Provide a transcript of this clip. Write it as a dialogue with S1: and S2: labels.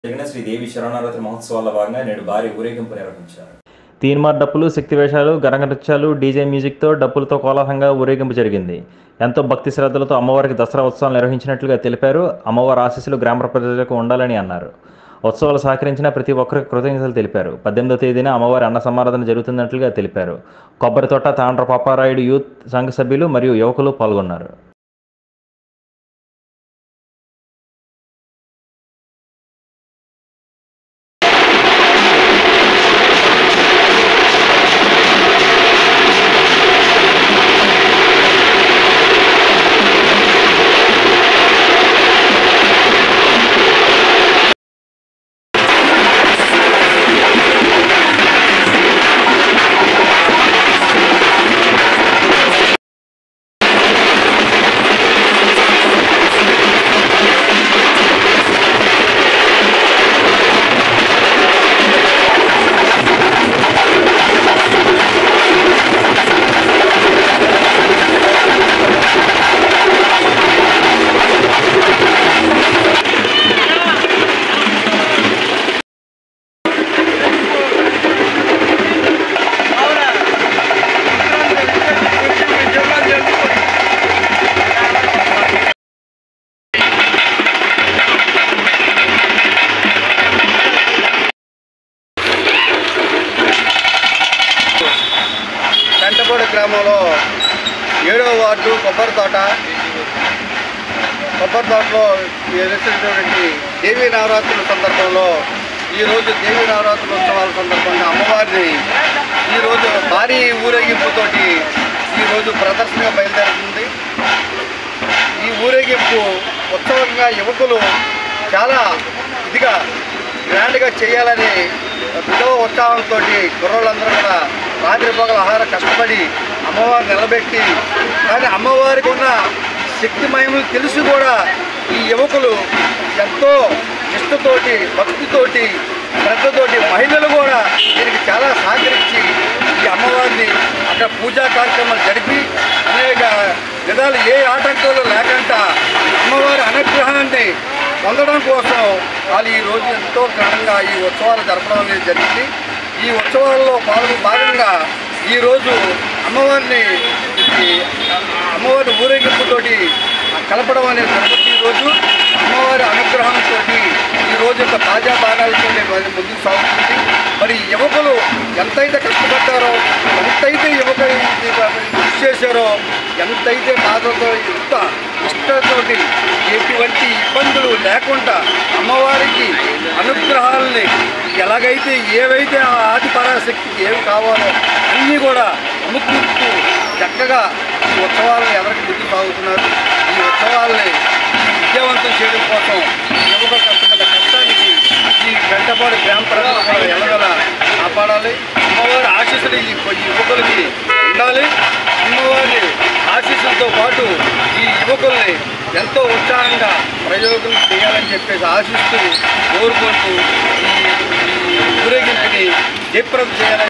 S1: జరిగిన శ్రీ దేవి శరణారాత్రి మహోత్సవాల భాగంగా నేడు భారీ ఊరేగింపు నిర్వహించారు
S2: తీన్మార్ డప్పులు శక్తి వేషాలు గరంగ నృత్యాలు డీజే మ్యూజిక్తో డప్పులతో కోలాహలంగా ఊరేగింపు జరిగింది ఎంతో భక్తి శ్రద్ధలతో అమ్మవారికి దసరా ఉత్సవాలు నిర్వహించినట్లుగా తెలిపారు అమ్మవారి ఆశీస్సులు గ్రామ ప్రజలకు ఉండాలని అన్నారు ఉత్సవాలు సహకరించిన ప్రతి ఒక్కరికి కృతజ్ఞతలు తెలిపారు పద్దెనిమిదో తేదీన అమ్మవారి అన్న సమారాధన జరుగుతున్నట్లుగా తెలిపారు కొబ్బరి తోట తాండ్ర పాపారాయుడు యూత్ సంఘ సభ్యులు మరియు యువకులు పాల్గొన్నారు
S3: పెంటపాడు గ్రామంలో ఏడవ వార్డు కొబ్బరి తోట కొబ్బరి తోటలో నిర్వహించినటువంటి దేవీ నవరాత్రుల సందర్భంలో ఈరోజు దేవీ నవరాత్రుల ఉత్సవాల సందర్భంగా అమ్మవారిని ఈరోజు భారీ ఊరేగింపుతోటి ఈరోజు ప్రదర్శనగా బయలుదేరుతుంది ఈ ఊరేగింపు ఉత్సవంగా యువకులు చాలా ఇదిగా గ్రాండ్గా చేయాలని విలువ ఉత్సాహంతో కుర్రోళ్ళందరూ కూడా రాత్రి పగల ఆహార కష్టపడి అమ్మవారిని నిలబెట్టి కానీ అమ్మవారికి ఉన్న శక్తి మహిమలు తెలిసి కూడా ఈ యువకులు ఎంతో నిష్ఠతోటి భక్తితోటి శ్రద్ధతోటి మహిళలు కూడా దీనికి చాలా సహకరించి ఈ అమ్మవారిని అక్కడ పూజా కార్యక్రమాలు జరిపి అనేక విధాలు ఏ ఆటంకాలు లేకుండా అమ్మవారి అనుగ్రహాన్ని పొందడం కోసం వాళ్ళు ఈ రోజు ఎంతో ఘనంగా ఈ ఉత్సవాలు జరపడం అనేది జరిగింది ఈ ఉత్సవాల్లో పాల్గొ భాగంగా ఈరోజు అమ్మవారిని ఈ అమ్మవారి ఊరేగింపుతోటి కలపడం అనేది జరుగుతుంది ఈరోజు అమ్మవారి అనుగ్రహంతో ఈ రోజు యొక్క తాజా బాణాలతో మరి ముందుకు సాగుతుంది మరి యువకులు ఎంతైతే కష్టపడ్డారో ఎంతైతే యువకులు ఇది కృషి చేశారో ఎంతైతే బాధతో ఎంత ఇష్టతోటి ఎటువంటి ఇబ్బందులు లేకుండా అమ్మవారికి అనుగ్రహాలని ఎలాగైతే ఏవైతే ఆ ఆది పరాశక్తికి ఏవి కావాలో అన్నీ కూడా అమ్ముకుంటూ చక్కగా ఈ ఉత్సవాలను ఎవరికి ముందుకు సాగుతున్నారు ఈ ఉత్సవాల్ని విజయవంతం చేయడం కోసం ఈ యువకులు కష్టపడ్డ కష్టానికి ఈ గంటపాడు గ్రామ ప్రజలు కూడా ఎలాగల కాపాడాలి అమ్మవారి ఆశీస్సులు ఈ ఈ యువకులకి ఉండాలి అమ్మవారి ఆశీస్సులతో పాటు ఈ యువకుల్ని ఎంతో ఉత్సాహంగా ప్రయోగం చేయాలని చెప్పేసి ఆశిస్తూ కోరుకుంటూ ఈ ఈ ఊరేగింపుని జయప్రదం చేయాలని